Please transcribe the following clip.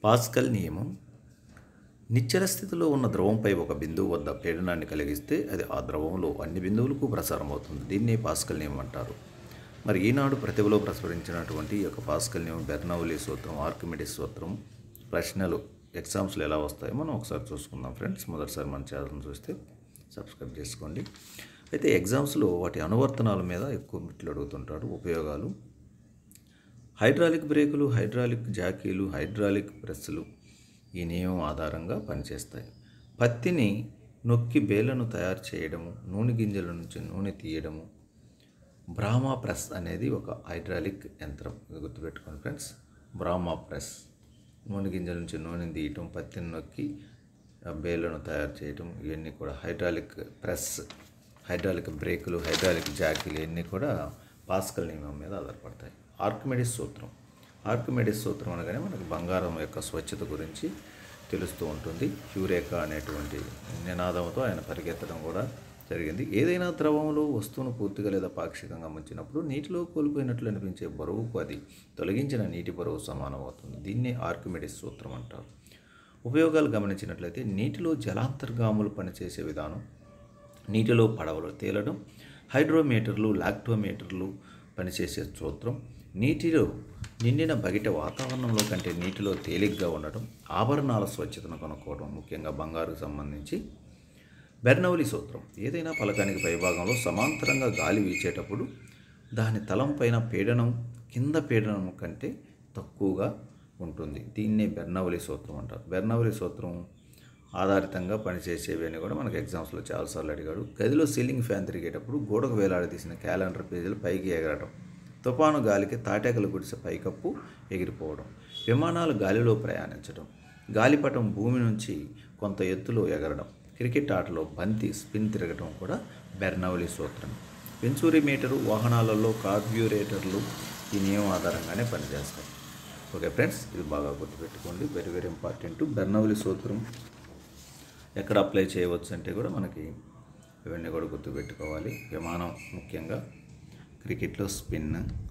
pascal నియమం నిశ్చల స్థితిలో ఉన్న ద్రవంపై ఒక బిందువు వద్ద పీడనాన్ని కలిగిస్తే అది ఆ ద్రవంలో అన్ని బిందువులకు ప్రసారం అవుతుంది దీన్నే పాస్కల్ నియమం అంటారు మరి ఈనాడు ప్రతిభలో ప్రచురించినటువంటి ఈ యొక్క పాస్కల్ నియమం బెర్నౌలీ సూత్రం ఆర్కిమిడిస్ సూత్రం ప్రశ్నలు ఎగ్జామ్స్లో ఎలా వస్తాయో మనం ఒకసారి చూసుకుందాం ఫ్రెండ్స్ మొదటిసారి మన ఛానల్ చూస్తే సబ్స్క్రైబ్ చేసుకోండి అయితే ఎగ్జామ్స్లో వాటి అనువర్తనాల మీద ఎక్కువ మిట్లు అడుగుతుంటాడు ఉపయోగాలు హైడ్రాలిక్ బ్రేకులు హైడ్రాలిక్ జాకీలు హైడ్రాలిక్ ప్రెస్సులు ఈ నియమం ఆధారంగా పనిచేస్తాయి పత్తిని నొక్కి బేలను తయారు చేయడము నూనె గింజల నుంచి నూనె తీయడము బ్రాహ్మా ప్రెస్ అనేది ఒక హైడ్రాలిక్ యంత్రం ఇది గుర్తుపెట్టుకోండి ఫ్రెండ్స్ బ్రాహ్మా ప్రెస్ నూనె గింజల నుంచి నూనె తీయటం పత్తిని నొక్కి ఆ బేలను తయారు చేయటం ఇవన్నీ కూడా హైడ్రాలిక్ ప్రెస్ హైడ్రాలిక్ బ్రేకులు హైడ్రాలిక్ జాకీలు ఇవన్నీ కూడా పాస్కల్ నియమం మీద ఆధారపడతాయి ఆర్కిమెడిస్ సూత్రం ఆర్కిమెడిస్ సూత్రం అనగానే మనకు బంగారం యొక్క స్వచ్ఛత గురించి తెలుస్తూ ఉంటుంది హ్యూరేకా అనేటువంటి నినాదంతో ఆయన పరిగెత్తడం కూడా జరిగింది ఏదైనా ద్రవంలో వస్తువును పూర్తిగా లేదా పాక్షికంగా ముంచినప్పుడు నీటిలో కోల్పోయినట్లు అనిపించే బరువుకు అది తొలగించిన నీటి బరువు సమానమవుతుంది దీన్నే ఆర్కిమెడిస్ సూత్రం అంటారు ఉపయోగాలు గమనించినట్లయితే నీటిలో జలాంతర్గాములు పనిచేసే విధానం నీటిలో పడవలు తేలడం హైడ్రోమీటర్లు లాక్టోమీటర్లు పనిచేసే సూత్రం నీటిలో నిండిన బగిట వాతావరణంలో కంటే నీటిలో తేలిగ్గా ఉండటం ఆభరణాల స్వచ్ఛతను కనుక్కోవడం ముఖ్యంగా బంగారుకు సంబంధించి బెర్నౌలి సూత్రం ఏదైనా పలకానికి పైభాగంలో సమాంతరంగా గాలి వీచేటప్పుడు దాని తలం పైన పీడనం కింద పీడనం కంటే తక్కువగా ఉంటుంది దీన్నే బెర్నౌలి సూత్రం అంటారు బెర్నౌలి సూత్రం ఆధారితంగా పనిచేసేవి అని కూడా మనకు ఎగ్జామ్స్లో చాలాసార్లు అడిగాడు గదిలో సీలింగ్ ఫ్యాన్ తిరిగేటప్పుడు గోడకు వేలాడదీసిన క్యాలెండర్ పేజీలు పైకి ఎగరడం తుఫాను గాలికి తాటాకులు గుడిసె పైకప్పు ఎగిరిపోవడం విమానాలు గాలిలో ప్రయాణించడం గాలిపటం భూమి నుంచి కొంత ఎత్తులో ఎగరడం క్రికెట్ ఆటలో బంతి స్పిన్ తిరగడం కూడా బెర్నౌలి సూత్రం వెంచూరి మీటరు వాహనాలలో కార్బ్యూరేటర్లు ఈ నియమం ఆధారంగానే పనిచేస్తాయి ఓకే ఫ్రెండ్స్ ఇది బాగా గుర్తుపెట్టుకోండి వెరీ వెరీ ఇంపార్టెంట్ బెర్నౌలి సూత్రం ఎక్కడ అప్లై చేయవచ్చు అంటే కూడా మనకి ఇవన్నీ కూడా గుర్తుపెట్టుకోవాలి విమానం ముఖ్యంగా క్రికెట్లో స్పిన్